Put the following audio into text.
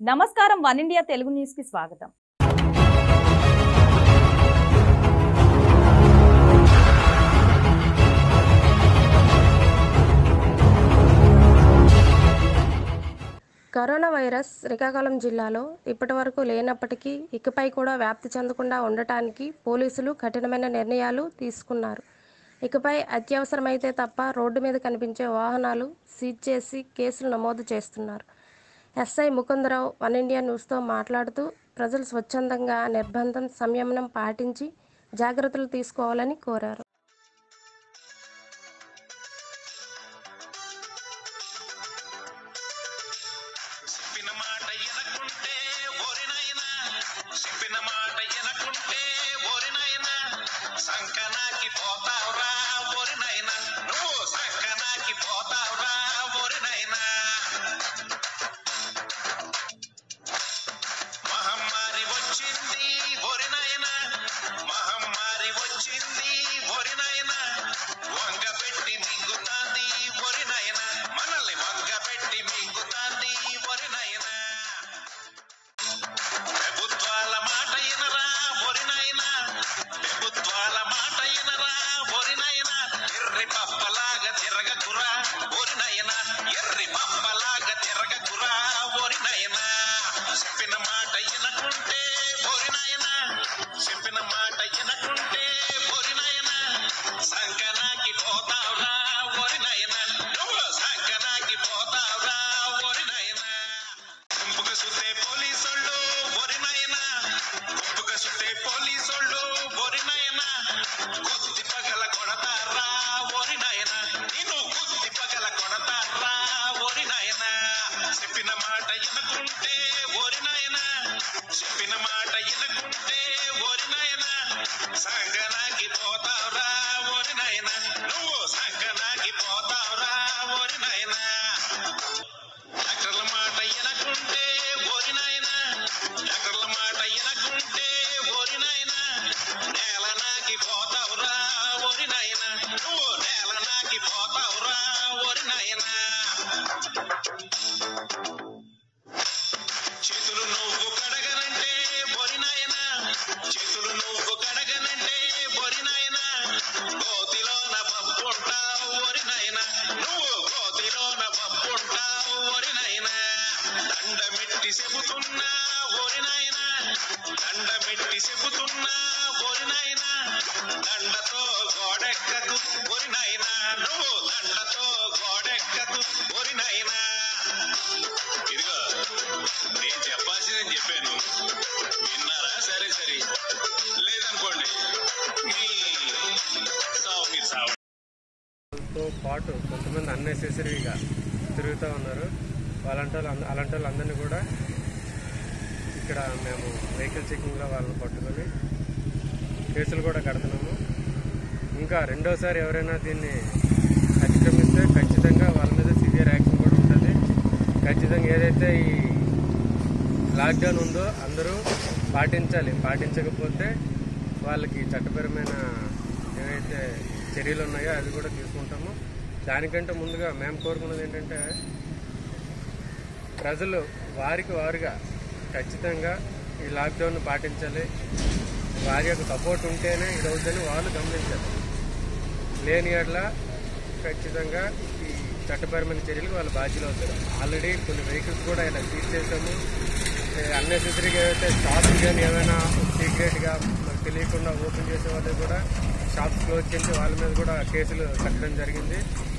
నమస్కారం one India Telugu news కి స్వాగతం కరోనా వైరస్ శ్రీకాకుళం జిల్లాలో ఇప్పటివరకు లేనప్పటికీ ఇకపై కూడా వ్యాప్తి చెందకుండా ఉండటానికి పోలీసులు కఠినమైన నిర్ణయాలు తీసుకున్నారు ఇకపై అత్యవసరమైతే తప్ప రోడ్డు మీద కనిపించే వాహనాలు సీజ్ చేసి కేసులు నమోదు చేస్తున్నారు ఎస్ఐ ముకుందరావు వన్ ఇండియా న్యూస్తో మాట్లాడుతూ ప్రజలు స్వచ్ఛందంగా నిర్బంధం సంయమనం పాటించి జాగ్రత్తలు తీసుకోవాలని కోరారు చెప్పిన మాట ఎనకుంటే ఓరినైనా చెప్పిన మాట ఎనకుంటే ఓరినైనా సంకనాకి పోతావురా ఓరినైనా నువ్వు సంకనాకి పోతావురా ఓరినైనా మహమ్మారి వచ్చింది ఓరినైనా మహమ్మారి వచ్చింది ఓరినైనా వంగబెట్టి మింగుతాంది ఓరినైనా మనల్ని వంగబెట్టి మింగుతాంది ఓరినైనా ప్రభుత్వాల మాట ఇనరా ఒరినైనా ప్రభుత్వాల మాట ఇనరా ఒరినైనా ఎర్రి పప్పలాగా తిరగకురా ఒరినైనా ఎర్రి పప్పలాగా తిరగకురా ఒరినైనా చెప్పిన మాట ఇనకుంటే ఒరినైనా చెప్పిన మాట ఇనకుంటే ఒరినైనా సంకనాకి పోతావురా ఒరినైనా నువ్వు సంకనాకి పోతావురా ఒరినైనా గుంపుగా సుత్తే పోలీసోళ్ళు ఒరినైనా గుంపుగా సుత్తే పోలీసోళ్ళు ఒరినైనా గుత్తి పగల కొడతారా ఒరినైనా నేను గుత్తి పగల కొడతారా ఒరినైనా చెప్పిన మాట ఎనుకుంటే ఒరినైనా చెప్పిన మాట ఎనుకుంటే ఒరినైనా సంగనాకి పోతావురా ఒరినైనా నువ్వు సంగనాకి పోతావురా ఒరినైనా డాక్టర్ల మాట ఎనకుంటే ఓరినాయనా డాక్టర్ల మాట ఎనకుంటే ఓరినాయనా నేల నాకి పోతావురా ఓరినాయనా నువ్వు నేల నాకి పోతావురా ఓరినాయనా చేతులు నువ్వు కడగనంటే బొరినాయనా చేతులు నువ్వు కడగనంటే బొరినాయనా గోతిలోన పప్పుంటావు ఒరినాయనా నువ్వు గోతిలోన పప్పుంటావు ఒరినాయనా దండమెట్టి చెబుతున్నా ఒరినాయనా దండమెట్టి చెబుతున్నా ఒరినాయనా దండతో గోడెక్కకు ఒరినాయనా నువ్వు దండతో గోడెక్కకు ఒరినాయనా ఇదిగో నేను చెప్పాల్సిందని చెప్పాను విన్నారా సరే సరే లేదనుకోండి మీ సావు మీరు సావు తో పాటు కొంతమంది అన్నెసెసరీగా తిరుగుతూ ఉన్నారు వాళ్ళంటి వాళ్ళు అంద- అలాంటి వాళ్ళందరినీ కూడా ఇక్కడ మేము వెహికల్ చెకింగ్లో వాళ్ళని పట్టుకొని కేసులు కూడా కడుతున్నాము ఇంకా రెండోసారి ఎవరైనా దీన్ని అతిక్రమిస్తే ఖచ్చితంగా వాళ్ళ మీద సివియర్ యాక్షన్ కూడా ఉంటుంది ఖచ్చితంగా ఏదైతే ఈ లాక్డౌన్ ఉందో అందరూ పాటించాలి పాటించకపోతే వాళ్ళకి చట్టపరమైన ఏవైతే చర్యలు ఉన్నాయో అవి కూడా తీసుకుంటాము దానికంటే ముందుగా మేము కోరుకున్నది ఏంటంటే ప్రజలు వారికి వారుగా ఖచ్చితంగా ఈ లాక్డౌన్ పాటించాలి వారి యొక్క సపోర్ట్ ఉంటేనే ఇది అవుతుందని వాళ్ళు గమనించాలి లేని ఎడ్ల ఖచ్చితంగా ఈ చట్టపరమైన చర్యలకు వాళ్ళు బాధ్యులు అవుతారు ఆల్రెడీ కొన్ని వెహికల్స్ కూడా ఇలా సీజ్ చేసాము అన్నెసెసరీగా ఏవైతే షాప్స్ కానీ ఏమైనా సీక్రెట్గా మనకు తెలియకుండా ఓపెన్ చేసే వాళ్ళు కూడా షాప్స్ క్లోజ్ చేసి వాళ్ళ మీద కూడా కేసులు కట్టడం జరిగింది